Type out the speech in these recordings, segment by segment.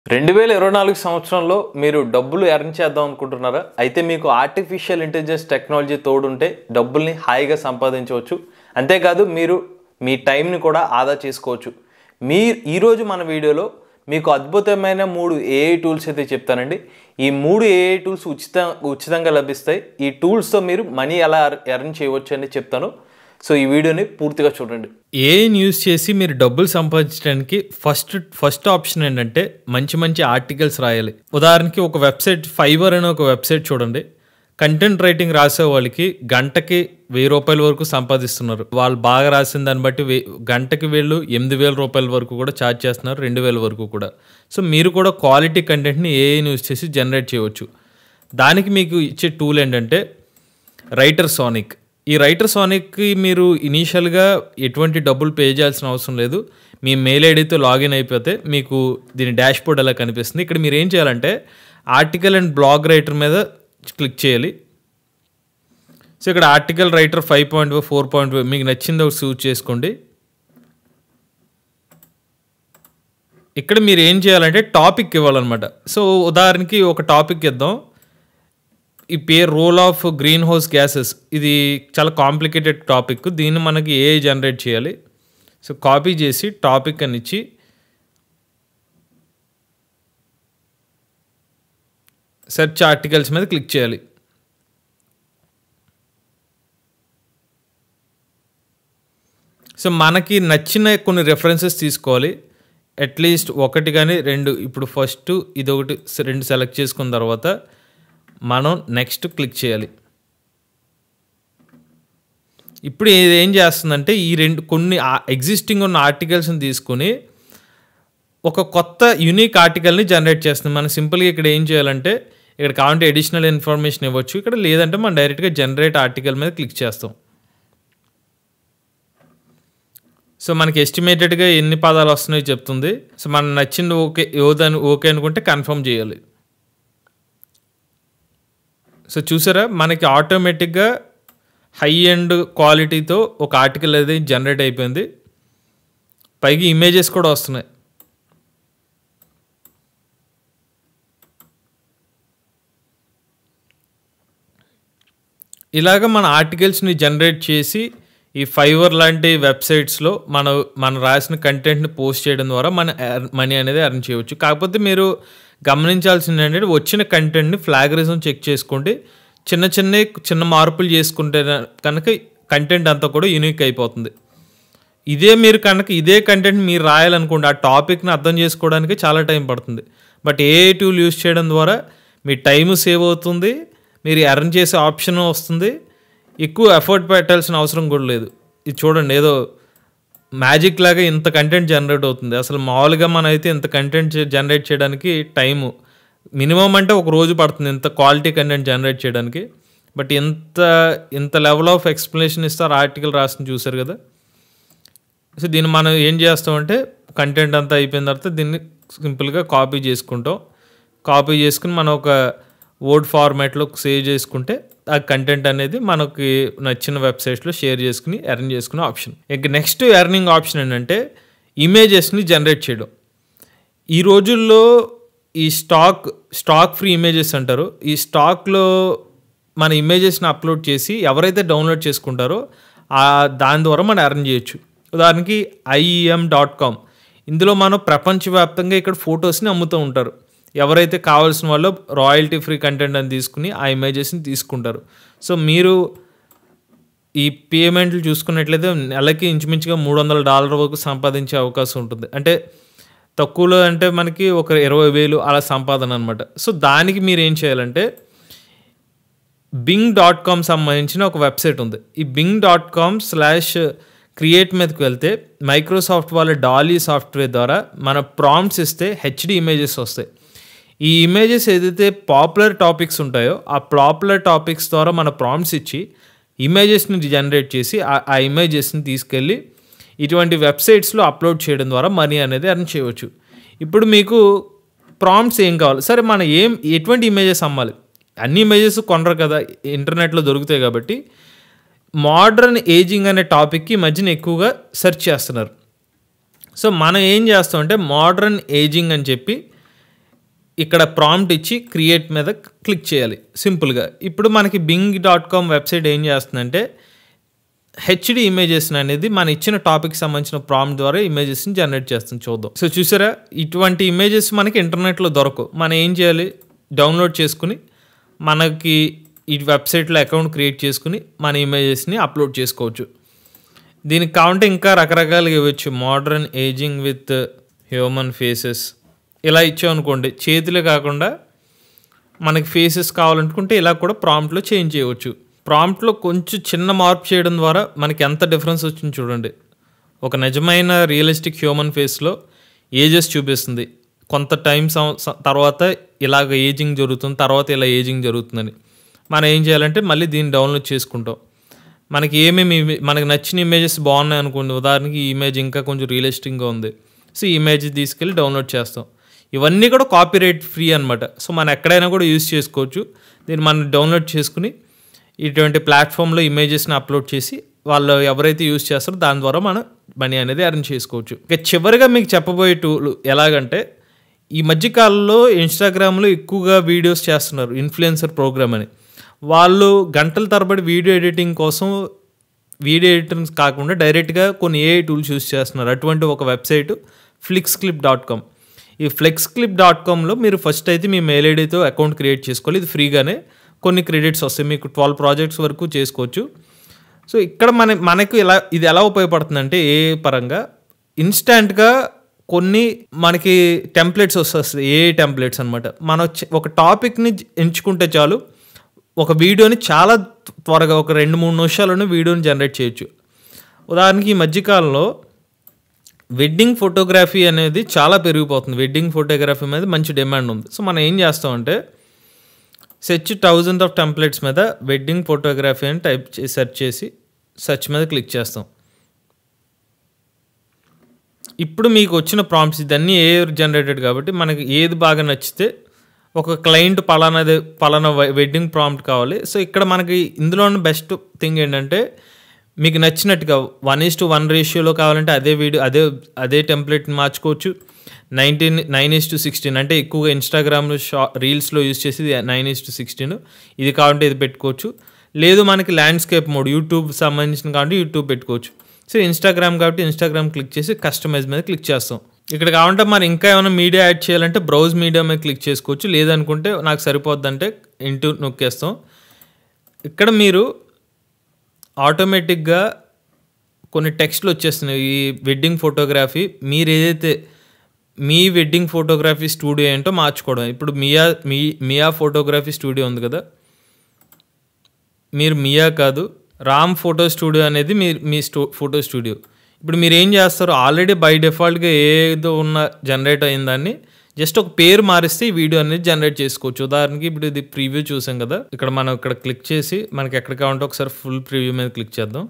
రెండు వేల ఇరవై నాలుగు సంవత్సరంలో మీరు డబ్బులు ఎర్న్ చేద్దాం అనుకుంటున్నారా అయితే మీకు ఆర్టిఫిషియల్ ఇంటెలిజెన్స్ టెక్నాలజీ తోడుంటే డబ్బుల్ని హాయిగా సంపాదించవచ్చు అంతేకాదు మీరు మీ టైంని కూడా ఆదా చేసుకోవచ్చు మీ ఈరోజు మన వీడియోలో మీకు అద్భుతమైన మూడు ఏఐ టూల్స్ అయితే చెప్తానండి ఈ మూడు ఏఐ టూల్స్ ఉచిత ఉచితంగా లభిస్తాయి ఈ టూల్స్తో మీరు మనీ ఎలా ఎర్న్ చేయవచ్చు అని చెప్తాను సో ఈ వీడియోని పూర్తిగా చూడండి ఏఐని యూజ్ చేసి మీరు డబ్బులు సంపాదించడానికి ఫస్ట్ ఫస్ట్ ఆప్షన్ ఏంటంటే మంచి మంచి ఆర్టికల్స్ రాయాలి ఉదాహరణకి ఒక వెబ్సైట్ ఫైబర్ అనే ఒక వెబ్సైట్ చూడండి కంటెంట్ రైటింగ్ రాసే వాళ్ళకి గంటకి వెయ్యి రూపాయల వరకు సంపాదిస్తున్నారు వాళ్ళు బాగా రాసిన దాన్ని బట్టి వే గంటకి వీళ్ళు ఎనిమిది వేల రూపాయల వరకు కూడా ఛార్జ్ చేస్తున్నారు రెండు వేల వరకు కూడా సో మీరు కూడా క్వాలిటీ కంటెంట్ని ఏఐని యూజ్ చేసి జనరేట్ చేయవచ్చు దానికి మీకు ఇచ్చే టూల్ ఏంటంటే రైటర్ సానిక్ ఈ రైటర్ సానిక్కి మీరు ఇనీషియల్గా ఎటువంటి డబ్బులు పే చేయాల్సిన అవసరం లేదు మీ మెయిల్ ఐడితో లాగిన్ అయిపోతే మీకు దీని డాష్ బోర్డ్ అలా కనిపిస్తుంది ఇక్కడ మీరు ఏం చేయాలంటే ఆర్టికల్ అండ్ బ్లాగ్ రైటర్ మీద క్లిక్ చేయాలి సో ఇక్కడ article writer five point four point మీకు నచ్చింది ఒకటి సూట్ చేసుకోండి ఇక్కడ మీరు ఏం చేయాలంటే టాపిక్ ఇవ్వాలన్నమాట సో ఉదాహరణకి ఒక టాపిక్ ఇద్దాం ఈ పేరు role of greenhouse gases ఇది చాలా కాంప్లికేటెడ్ టాపిక్ దీన్ని మనకి ఏ జనరేట్ చేయాలి సో కాపీ చేసి టాపిక్ అని ఇచ్చి సెర్చ్ ఆర్టికల్స్ మీద క్లిక్ చేయాలి సో మనకి నచ్చిన కొన్ని రెఫరెన్సెస్ తీసుకోవాలి అట్లీస్ట్ ఒకటి కానీ రెండు ఇప్పుడు ఫస్ట్ ఇది ఒకటి రెండు సెలెక్ట్ చేసుకున్న తర్వాత మనం నెక్స్ట్ క్లిక్ చేయాలి ఇప్పుడు ఇది ఏం చేస్తుందంటే ఈ రెండు కొన్ని ఎగ్జిస్టింగ్ ఉన్న ఆర్టికల్స్ని తీసుకుని ఒక కొత్త యూనిక్ ఆర్టికల్ని జనరేట్ చేస్తుంది మనం సింపుల్గా ఇక్కడ ఏం చేయాలంటే ఇక్కడ కావాలంటే అడిషనల్ ఇన్ఫర్మేషన్ ఇవ్వచ్చు ఇక్కడ లేదంటే మనం డైరెక్ట్గా జనరేట్ ఆర్టికల్ మీద క్లిక్ చేస్తాం సో మనకి ఎస్టిమేటెడ్గా ఎన్ని పదాలు వస్తున్నాయో చెప్తుంది సో మనం నచ్చింది ఓకే ఏదని ఓకే అనుకుంటే కన్ఫర్మ్ చేయాలి సో చూసారా మనకి ఆటోమేటిక్గా హై అండ్ క్వాలిటీతో ఒక ఆర్టికల్ అనేది జనరేట్ అయిపోయింది పైగా ఇమేజెస్ కూడా వస్తున్నాయి ఇలాగ మన ఆర్టికల్స్ని జనరేట్ చేసి ఈ ఫైవర్ లాంటి వెబ్సైట్స్లో మన మనం రాసిన కంటెంట్ని పోస్ట్ చేయడం ద్వారా మన మనీ అనేది అర్న్ చేయవచ్చు కాకపోతే మీరు గమనించాల్సింది ఏంటంటే వచ్చిన కంటెంట్ని ఫ్లాగరిజం చెక్ చేసుకోండి చిన్న చిన్న చిన్న మార్పులు చేసుకుంటే కనుక కంటెంట్ అంతా కూడా యూనిక్ అయిపోతుంది ఇదే మీరు కనుక ఇదే కంటెంట్ మీరు రాయాలనుకోండి ఆ టాపిక్ని అర్థం చేసుకోవడానికి చాలా టైం పడుతుంది బట్ ఏ టూల్ యూస్ చేయడం ద్వారా మీ టైం సేవ్ అవుతుంది మీరు ఎర్న్ చేసే ఆప్షన్ వస్తుంది ఎక్కువ ఎఫర్ట్ పెట్టాల్సిన అవసరం కూడా లేదు ఇది చూడండి ఏదో మ్యాజిక్ లాగా ఇంత కంటెంట్ జనరేట్ అవుతుంది అసలు మామూలుగా మనం అయితే ఇంత కంటెంట్ జనరేట్ చేయడానికి టైము మినిమం అంటే ఒక రోజు పడుతుంది ఇంత క్వాలిటీ కంటెంట్ జనరేట్ చేయడానికి బట్ ఇంత ఇంత లెవెల్ ఆఫ్ ఎక్స్ప్లెనేషన్ ఇస్తారు ఆర్టికల్ రాసిన చూసారు కదా సో దీన్ని మనం ఏం చేస్తామంటే కంటెంట్ అంతా అయిపోయిన తర్వాత దీన్ని సింపుల్గా కాపీ చేసుకుంటాం కాపీ చేసుకుని మనం ఒక వర్డ్ ఫార్మాట్లో సేవ్ చేసుకుంటే ఆ కంటెంట్ అనేది మనకి నచ్చిన వెబ్సైట్స్లో షేర్ చేసుకుని ఎర్న్ చేసుకునే ఆప్షన్ ఇక నెక్స్ట్ ఎర్నింగ్ ఆప్షన్ ఏంటంటే ఇమేజెస్ని జనరేట్ చేయడం ఈ రోజుల్లో ఈ స్టాక్ స్టాక్ ఫ్రీ ఇమేజెస్ అంటారు ఈ స్టాక్లో మన ఇమేజెస్ని అప్లోడ్ చేసి ఎవరైతే డౌన్లోడ్ చేసుకుంటారో దాని ద్వారా మనం ఎర్న్ చేయొచ్చు ఉదాహరణకి ఐఈఎం డాట్ కామ్ ఇందులో మనం ప్రపంచవ్యాప్తంగా ఇక్కడ ఫొటోస్ని అమ్ముతూ ఉంటారు ఎవరైతే కావాల్సిన వాళ్ళు రాయల్టీ ఫ్రీ కంటెంట్ అని తీసుకుని ఆ ఇమేజెస్ని తీసుకుంటారు సో మీరు ఈ పేమెంట్లు చూసుకున్నట్లయితే నెలకి ఇంచుమించుగా మూడు వందల డాలర్ వరకు సంపాదించే అవకాశం ఉంటుంది అంటే తక్కువలో అంటే మనకి ఒక ఇరవై వేలు అలా సంపాదన అనమాట సో దానికి మీరు ఏం చేయాలంటే బింగ్ డాట్ కామ్ సంబంధించిన ఒక వెబ్సైట్ ఉంది ఈ Bing dot com slash create మీదకి వెళ్తే మైక్రోసాఫ్ట్ వాళ్ళ డాలీ సాఫ్ట్వేర్ ద్వారా మన ప్రాంప్ట్స్ ఇస్తే హెచ్డి ఇమేజెస్ వస్తాయి ఈ ఇమేజెస్ ఏదైతే పాపులర్ టాపిక్స్ ఉంటాయో ఆ పాపులర్ టాపిక్స్ ద్వారా మన ప్రాంప్ట్స్ ఇచ్చి ఇమేజెస్ని జనరేట్ చేసి ఆ ఇమేజెస్ని తీసుకెళ్ళి ఇటువంటి వెబ్సైట్స్లో అప్లోడ్ చేయడం ద్వారా మనీ అనేది అర్న్ చేయవచ్చు ఇప్పుడు మీకు ప్రాంప్ట్స్ ఏం కావాలి సరే మనం ఏం ఎటువంటి ఇమేజెస్ అమ్మాలి అన్ని ఇమేజెస్ కొనరు కదా ఇంటర్నెట్లో దొరుకుతాయి కాబట్టి మోడర్న్ ఏజింగ్ అనే టాపిక్కి మధ్యన ఎక్కువగా సెర్చ్ చేస్తున్నారు సో మనం ఏం చేస్తామంటే మోడర్న్ ఏజింగ్ అని చెప్పి ఇక్కడ ప్రాంప్ట్ ఇచ్చి క్రియేట్ మీద క్లిక్ చేయాలి సింపుల్గా ఇప్పుడు మనకి బింగ్ డాట్ కామ్ వెబ్సైట్ ఏం చేస్తుందంటే హెచ్డి ఇమేజెస్ అనేది మన ఇచ్చిన టాపిక్ సంబంధించిన ప్రాంప్ట్ ద్వారా ఇమేజెస్ని జనరేట్ చేస్తుంది చూద్దాం సో చూసారా ఇటువంటి ఇమేజెస్ మనకి ఇంటర్నెట్లో దొరకవు మనం ఏం చేయాలి డౌన్లోడ్ చేసుకుని మనకి ఈ వెబ్సైట్లో అకౌంట్ క్రియేట్ చేసుకుని మన ఇమేజెస్ని అప్లోడ్ చేసుకోవచ్చు దీనికి కావాలంటే ఇంకా రకరకాలుగా ఇవ్వచ్చు modern aging with human faces ఇలా ఇచ్చామనుకోండి చేతులే కాకుండా మనకి ఫేసెస్ కావాలనుకుంటే ఇలా కూడా ప్రాంప్ట్లో చేంజ్ చేయవచ్చు ప్రాంప్ట్లో కొంచెం చిన్న మార్పు చేయడం ద్వారా మనకి ఎంత డిఫరెన్స్ వచ్చింది చూడండి ఒక నిజమైన రియలిస్టిక్ హ్యూమన్ ఫేస్లో ఏజెస్ చూపిస్తుంది కొంత టైం సం- స- తర్వాత ఇలాగ ఏజింగ్ జరుగుతుంది తర్వాత ఇలా ఏజింగ్ జరుగుతుందని మనం ఏం చేయాలంటే మళ్ళీ దీన్ని డౌన్లోడ్ చేసుకుంటాం మనకి ఏమేమి ఇమే- మనకి నచ్చిన ఇమేజెస్ బాగున్నాయి అనుకోండి ఉదాహరణకి ఈ ఇమేజ్ ఇంకా కొంచెం రియలిస్టిక్గా ఉంది సో ఈ ఇమేజ్ తీసుకెళ్ళి డౌన్లోడ్ చేస్తాం ఇవన్నీ కూడా కాపీరైట్ ఫ్రీ అనమాట సో మనం ఎక్కడైనా కూడా యూస్ చేసుకోవచ్చు దీన్ని మనం డౌన్లోడ్ చేసుకుని ఇటువంటి ప్లాట్ఫామ్లో ఇమేజెస్ని అప్లోడ్ చేసి వాళ్ళు ఎవరైతే యూస్ చేస్తారో దాని ద్వారా మనం మనీ అనేది అరేంజ్ చేసుకోవచ్చు ఇక చివరిగా మీకు చెప్పబోయే టూల్ ఎలాగంటే ఈ మధ్యకాలంలో ఇన్స్టాగ్రామ్లో ఎక్కువగా వీడియోస్ చేస్తున్నారు ఇన్ఫ్లుయెన్సర్ ప్రోగ్రామ్ అని వాళ్ళు గంటల తరబడి వీడియో ఎడిటింగ్ కోసం వీడియో ఎడిటింగ్ కాకుండా డైరెక్ట్గా కొన్ని ఏ టూల్స్ యూస్ చేస్తున్నారు అటువంటి ఒక website FlexClip dot com ఈ ఫ్లెక్స్ క్లిప్ డాట్ కామ్లో మీరు ఫస్ట్ అయితే మీ మెయిల్ ఐడితో అకౌంట్ క్రియేట్ చేసుకోవాలి ఇది ఫ్రీగానే కొన్ని క్రెడిట్స్ వస్తాయి మీకు ట్వెల్వ్ ప్రాజెక్ట్స్ వరకు చేసుకోవచ్చు సో ఇక్కడ మన మనకు ఎలా ఇది ఎలా ఉపయోగపడుతుందంటే ఏ పరంగా ఇన్స్టాంట్గా కొన్ని మనకి టెంప్లెట్స్ వస్తాయి ఏ టెంప్లెట్స్ అనమాట మనం చ- ఒక టాపిక్ని ఎంచుకుంటే చాలు ఒక వీడియోని చాలా త్వరగా ఒక రెండు మూడు నిమిషాల్లోనే వీడియోని జనరేట్ చేయొచ్చు ఉదాహరణకి ఈ మధ్యకాలంలో వెడ్డింగ్ ఫోటోగ్రఫీ అనేది చాలా పెరిగిపోతుంది వెడ్డింగ్ ఫోటోగ్రఫీ మీద మంచి డిమాండ్ ఉంది సో మనం ఏం చేస్తామంటే సెర్చ్ థౌజండ్ ఆఫ్ టెంప్లెట్స్ మీద వెడ్డింగ్ ఫోటోగ్రఫీ అని టైప్ చేసి సెర్చ్ చేసి సెర్చ్ మీద క్లిక్ చేస్తాం ఇప్పుడు మీకు వచ్చిన ప్రాంప్ట్స్ ఇదన్నీ ఏ జనరేటెడ్ కాబట్టి మనకి ఏది బాగా నచ్చితే ఒక క్లయింట్ పలానాది పలానా వెడ్డింగ్ ప్రాంప్ట్ కావాలి సో ఇక్కడ మనకి ఇందులో బెస్ట్ థింగ్ ఏంటంటే మీకు నచ్చినట్టుగా వన్ ఈస్ టు వన్ రేషియోలో కావాలంటే అదే వీడియో అదే అదే టెంప్లెట్ మార్చుకోవచ్చు nineteen nine is to sixteen అంటే ఎక్కువగా ఇన్స్టాగ్రామ్లో షా రీల్స్లో యూస్ చేసి నైన్ ఈస్ టు సిక్స్టీన్ ఇది కావాలంటే ఇది పెట్టుకోవచ్చు లేదు మనకి ల్యాండ్స్కేప్ మోడ్ యూట్యూబ్ సంబంధించిన కాబట్టి యూట్యూబ్ పెట్టుకోవచ్చు సో ఇన్స్టాగ్రామ్ కాబట్టి ఇన్స్టాగ్రామ్ క్లిక్ చేసి కస్టమైజ్ మీద క్లిక్ చేస్తాం ఇక్కడ కావాలంటే మరి ఇంకా ఏమైనా మీడియా యాడ్ చేయాలంటే బ్రౌజ్ మీడియా మీద క్లిక్ చేసుకోవచ్చు లేదనుకుంటే నాకు సరిపోద్దంటే ఇంటూ నొక్కేస్తాం ఇక్కడ మీరు ఆటోమేటిక్గా కొన్ని టెక్స్ట్లు వచ్చేస్తున్నాయి ఈ వెడ్డింగ్ ఫోటోగ్రఫీ మీరు ఏదైతే మీ వెడ్డింగ్ ఫోటోగ్రఫీ స్టూడియో ఏంటో మార్చుకోవడం ఇప్పుడు మియా మీ మియా ఫోటోగ్రఫీ స్టూడియో ఉంది కదా మీరు మియా కాదు రామ్ ఫోటో స్టూడియో అనేది మీ మీ స్టూ ఫోటో స్టూడియో ఇప్పుడు మీరు ఏం చేస్తారు ఆల్రెడీ బై డిఫాల్ట్గా ఏదో ఉన్న జనరేట్ అయిన దాన్ని జస్ట్ ఒక పేరు మారిస్తే ఈ వీడియో అనేది జనరేట్ చేసుకోవచ్చు ఉదాహరణకి ఇప్పుడు ఇది ప్రీవ్యూ చూసాం కదా ఇక్కడ మనం ఇక్కడ క్లిక్ చేసి మనకి ఎక్కడ కావాలంటే ఒకసారి ఫుల్ ప్రీవ్యూ మీద క్లిక్ చేద్దాం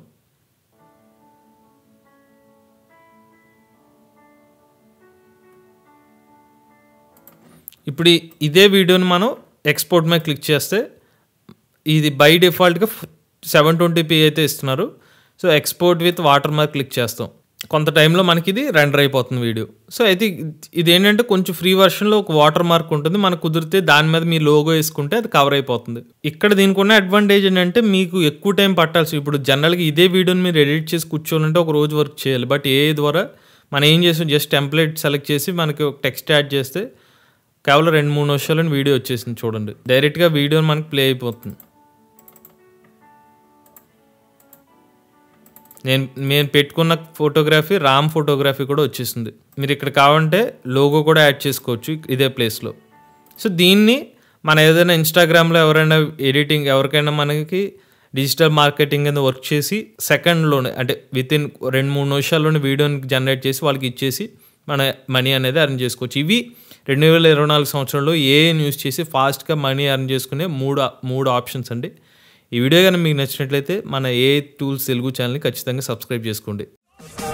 ఇప్పుడు ఈ- ఇదే వీడియోని మనం ఎక్స్పోర్ట్ మీద క్లిక్ చేస్తే ఇది బై డిఫాల్ట్గా సెవెన్ ట్వంటీ పీ అయితే ఇస్తున్నారు so export with watermark click చేస్తాం కొంత టైంలో మనకి ఇది రెండర్ అయిపోతుంది వీడియో సో అయితే ఇది ఏంటంటే కొంచెం ఫ్రీ వర్షన్లో ఒక వాటర్ మార్క్ ఉంటుంది మనకు కుదిరితే దాని మీద మీ లోగో వేసుకుంటే అది కవర్ అయిపోతుంది ఇక్కడ దీనికి ఉన్న అడ్వాంటేజ్ ఏంటంటే మీకు ఎక్కువ టైం పట్టాల్సి ఇప్పుడు జనరల్గా ఇదే వీడియోని మీరు ఎడిట్ చేసి కూర్చోవాలంటే ఒక రోజు వర్క్ చేయాలి బట్ ఏ ద్వారా మనం ఏం చేసాం జస్ట్ టెంప్లెట్ సెలెక్ట్ చేసి మనకి ఒక టెక్స్ట్ యాడ్ చేస్తే కేవలం రెండు మూడు నిమిషాలని వీడియో వచ్చేసింది చూడండి డైరెక్ట్గా వీడియో మనకి ప్లే అయిపోతుంది నేను నేను పెట్టుకున్న ఫోటోగ్రఫీ రామ్ ఫోటోగ్రఫీ కూడా వచ్చేసింది మీరు ఇక్కడ కావాలంటే లోగో కూడా యాడ్ చేసుకోవచ్చు ఇదే ప్లేస్లో సో దీన్ని మన ఏదైనా ఇన్స్టాగ్రామ్లో ఎవరైనా ఎడిటింగ్ ఎవరికైనా మనకి డిజిటల్ మార్కెటింగ్ కింద వర్క్ చేసి సెకండ్లోనే అంటే విత్ ఇన్ రెండు మూడు నిమిషాల్లోనే వీడియోని జనరేట్ చేసి వాళ్ళకి ఇచ్చేసి మన మనీ అనేది అర్న్ చేసుకోవచ్చు ఇవి రెండు వేల ఇరవై నాలుగు సంవత్సరంలో ఏ న్యూస్ చేసి ఫాస్ట్గా మనీ అర్న్ చేసుకునే మూడు మూడు ఆప్షన్స్ అండి ఈ వీడియో కానీ మీకు నచ్చినట్లయితే మన ఏ టూల్స్ తెలుగు ఛానల్ని ఖచ్చితంగా సబ్స్క్రైబ్ చేసుకోండి